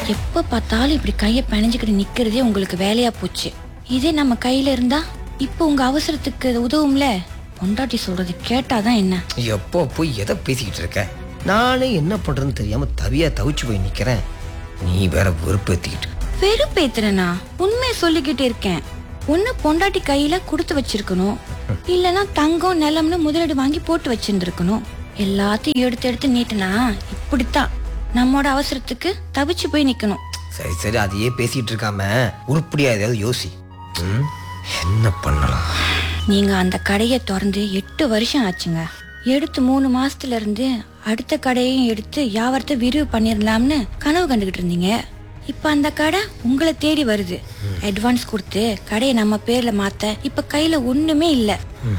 எப்ப பார்த்தாலும் இப்படி கைய பிணைஞ்சுக்கிட்டு நிக்கிறதே உங்களுக்கு வேலையா போச்சு இதே நம்ம கையில இருந்தா இப்போ உங்க அவசரத்துக்கு உதவும்ல பொண்டாட்டி சொல்றது கேட்டாதான் என்ன எப்போ போய் எதை பேசிக்கிட்டு இருக்க நானே என்ன பண்றேன்னு தெரியாம தவியா தவிச்சு போய் நிக்கிறேன் நீ வேற வெறுப்பேத்திக்கிட்டு வெறுப்பேத்துறனா உண்மையை சொல்லிக்கிட்டு இருக்கேன் ஒண்ணு பொண்டாட்டி கையில கொடுத்து வச்சிருக்கணும் இல்லனா தங்கம் நிலம்னு முதலீடு வாங்கி போட்டு வச்சிருந்திருக்கணும் எல்லாத்தையும் எடுத்து எடுத்து நீட்டினா இப்படித்தான் நம்மோட அவசரத்துக்கு தவிச்சு போய் நிக்கணும் சரி சரி அதையே பேசிட்டு இருக்காம உருப்படியா ஏதாவது யோசி ம்? என்ன பண்ணலாம் நீங்க அந்த கடையை திறந்து எட்டு வருஷம் ஆச்சுங்க எடுத்து மூணு மாசத்துல இருந்து அடுத்த கடையையும் எடுத்து வியாபாரத்தை விரிவு பண்ணிடலாம்னு கனவு கண்டுகிட்டு இருந்தீங்க இப்ப அந்த கடை உங்களை தேடி வருது அட்வான்ஸ் கொடுத்து கடையை நம்ம பேர்ல மாத்த இப்ப கையில ஒண்ணுமே இல்ல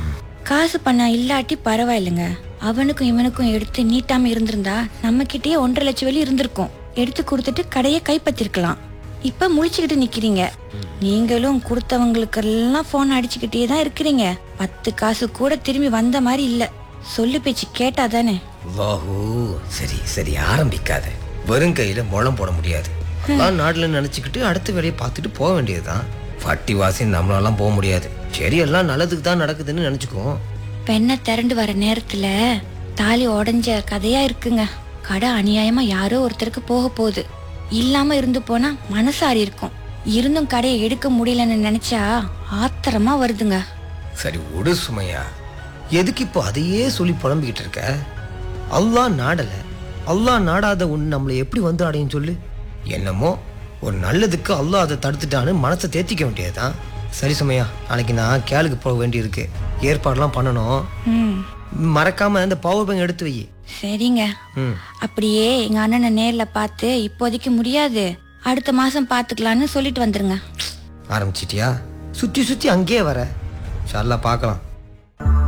காசு பண்ண இல்லாட்டி பரவாயில்லைங்க அவனுக்கும் இவனுக்கும் எடுத்து நீட்டாம இருந்திருந்தா நம்ம கிட்டயே ஒன்றரை லட்சம் வெளி இருந்திருக்கும் எடுத்து கொடுத்துட்டு கடையை கைப்பற்றிருக்கலாம் இப்ப முழிச்சுக்கிட்டு நிக்கிறீங்க நீங்களும் கொடுத்தவங்களுக்கெல்லாம் போன் அடிச்சுக்கிட்டே தான் இருக்கிறீங்க பத்து காசு கூட திரும்பி வந்த மாதிரி இல்ல சொல்லு பேச்சு கேட்டாதானே வாஹூ சரி சரி ஆரம்பிக்காத வெறும் கையில முளம் போட முடியாது அதான் நாட்டுல நினைச்சுக்கிட்டு அடுத்த வேலையை பார்த்துட்டு போக வேண்டியதுதான் வட்டி வாசி நம்மளாலாம் போக முடியாது சரி எல்லாம் நல்லதுக்கு தான் நடக்குதுன்னு நினைச்சுக்குவோம் பெண்ணை திரண்டு வர நேரத்துல தாலி உடைஞ்ச கதையா இருக்குங்க கடை அநியாயமா யாரோ ஒருத்தருக்கு போக போகுது இல்லாம இருந்து போனா மனசாரி இருக்கும் இருந்தும் கடையை எடுக்க முடியலன்னு நினைச்சா ஆத்திரமா வருதுங்க சரி விடு சுமையா எதுக்கு இப்போ அதையே சொல்லி புலம்பிக்கிட்டு இருக்க அல்லாஹ் நாடல அல்லாஹ் நாடாத ஒன்று நம்மளை எப்படி வந்து அடையும் சொல்லு என்னமோ ஒரு நல்லதுக்கு அல்லாஹ் அதை தடுத்துட்டான்னு மனசை தேத்திக்க வேண்டியதுதான் சரி சுமையா நாளைக்கு நான் கேளுக்கு போக வேண்டியிருக்கு ஏற்பாடுலாம் பண்ணணும் ம் மறக்காம இந்த பவர் பேங்க் எடுத்து வை சரிங்க ம் அப்படியே எங்க அண்ணனை நேர்ல பார்த்து இப்போதைக்கு முடியாது அடுத்த மாசம் பாத்துக்கலாம்னு சொல்லிட்டு வந்துருங்க ஆரம்பிச்சிட்டியா சுற்றி சுற்றி அங்கேயே வர ஷால்லா பார்க்கலாம்